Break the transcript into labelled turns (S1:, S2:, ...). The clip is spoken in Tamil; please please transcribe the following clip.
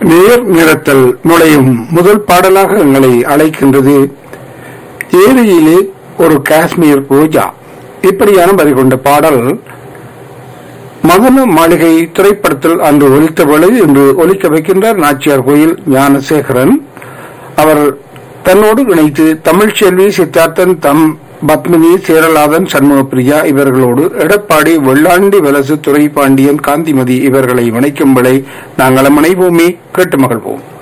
S1: நேர் நிறத்தல் நுழையும் முதல் பாடலாக எங்களை அழைக்கின்றது ஏரியிலே ஒரு காஷ்மீர் ரோஜா இப்படியான வரி கொண்ட பாடல் மதன மாளிகை திரைப்படத்தில் அன்று ஒலித்த வேளை இன்று ஒலிக்க வைக்கின்றார் நாச்சியார் கோயில் ஞானசேகரன் அவர் தன்னோடு இணைத்து தமிழ்ச்செல்வி சித்தார்த்தன் தம் பத்மினி சேரலாதன் சண்முகப்பிரியா இவர்களோடு எடப்பாடி வெள்ளாண்டி வலசு துறை பாண்டியன் காந்திமதி இவர்களை இணைக்கும் வேளை நாங்கள் மனைபூமி கேட்டு மகிழ்வோம்